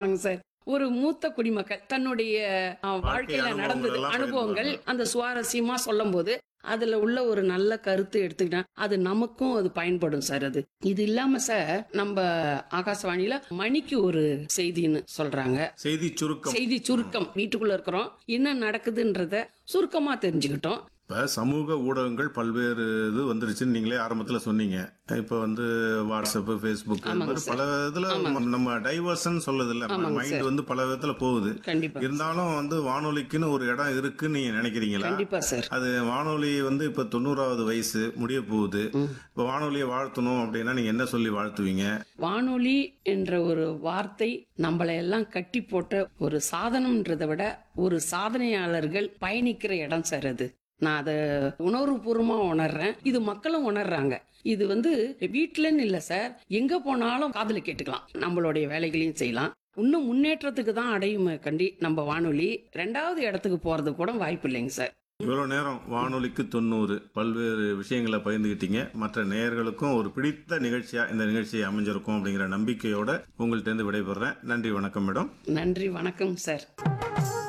சொல்லுவாங்க சார் ஒரு மூத்த குடிமக்கள் தன்னுடைய அஹ், வாழ்க்கையில அனுபவங்கள் நடந்தது எல்லாம் அனுபவங்கள் பகிர்ந்துப்பாங்க. அந்த சுவாரஸ்யமா சொல்லும் போது அதுல உள்ள ஒரு நல்ல கருத்து எடுத்துக்கிட்டா அது நமக்கும் அது பயன்படும் சார் அது இது இல்லாம சார் நம்ம ஆகாசவாணியில மணிக்கு ஒரு செய்தின்னு சொல்றாங்க செய்தி சுருக்கம் செய்தி சுருக்கம் வீட்டுக்குள்ள இருக்கிறோம் என்ன நடக்குதுன்றத சுருக்கமா தெரிஞ்சுக்கிட்டோம் இப்ப சமூக ஊடகங்கள் பல்வேறு இது வந்துருச்சுன்னு நீங்களே ஆரம்பத்துல சொன்னீங்க இப்ப வந்து வாட்ஸ்அப் ஃபேஸ்புக் இந்த ஆமாங்க மாதிரி சார். பல இதுல நம்ம டைவர்ஷன் சொல்லுது இல்ல ஆமாங்க மைண்ட் சார். வந்து பல விதத்துல போகுது கண்டிப்பா இருந்தாலும் வந்து வானொலிக்குன்னு ஒரு இடம் இருக்குன்னு நீங்க நினைக்கிறீங்களா கண்டிப்பா சார் அது வானொலி வந்து இப்ப தொண்ணூறாவது வயசு முடிய போகுது இப்ப வானொலியை வாழ்த்தணும் அப்படின்னா நீங்க என்ன சொல்லி வாழ்த்துவீங்க வானொலி என்ற ஒரு வார்த்தை நம்மளை எல்லாம் கட்டி போட்ட ஒரு சாதனம்ன்றதை விட ஒரு சாதனையாளர்கள் பயணிக்கிற இடம் சார் அது நான் அதை உணர்வுபூர்வமா உணர்றேன் இது மக்களும் உணர்றாங்க இது வந்து வீட்டுலன்னு இல்ல சார் எங்க போனாலும் காதுல கேட்டுக்கலாம் நம்மளுடைய வேலைகளையும் செய்யலாம் இன்னும் முன்னேற்றத்துக்கு தான் அடையுமே கண்டி நம்ம வானொலி ரெண்டாவது இடத்துக்கு போறது கூட வாய்ப்பு இல்லைங்க சார் இவ்வளவு நேரம் வானொலிக்கு தொண்ணூறு பல்வேறு விஷயங்களை பகிர்ந்துக்கிட்டீங்க மற்ற நேயர்களுக்கும் ஒரு பிடித்த நிகழ்ச்சியா இந்த நிகழ்ச்சி அமைஞ்சிருக்கும் அப்படிங்கிற நம்பிக்கையோட உங்கள்ட்ட இருந்து விடைபெறேன் நன்றி வணக்கம் மேடம் நன்றி வணக்கம் சார்